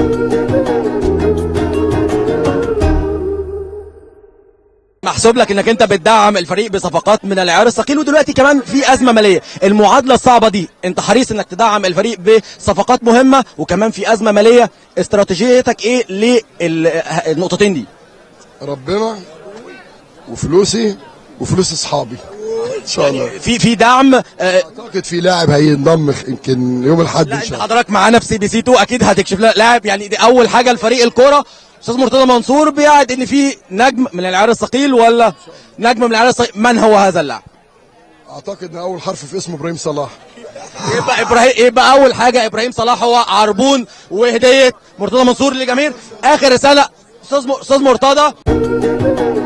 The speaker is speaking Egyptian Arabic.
محسوب لك انك انت بتدعم الفريق بصفقات من العيار الثقيل ودلوقتي كمان في ازمه ماليه المعادله الصعبه دي انت حريص انك تدعم الفريق بصفقات مهمه وكمان في ازمه ماليه استراتيجيتك ايه للنقطتين دي ربنا وفلوسي وفلوس اصحابي ان شاء الله في في دعم آه، اعتقد في لاعب هينضم يمكن يوم الاحد لا ان انت شاء الله حضرتك معانا في سي بي سي 2 اكيد هتكشف لنا لاعب يعني دي اول حاجه لفريق الكوره استاذ مرتضى منصور بيعد ان في نجم من العيار الثقيل ولا نجم من العيار الثقيل من هو هذا اللاعب اعتقد ان اول حرف في اسمه ابراهيم صلاح يبقى ابراهيم يبقى اول حاجه ابراهيم صلاح هو عربون وهديه مرتضى منصور للجماهير اخر رساله استاذ م- استاذ مرتضى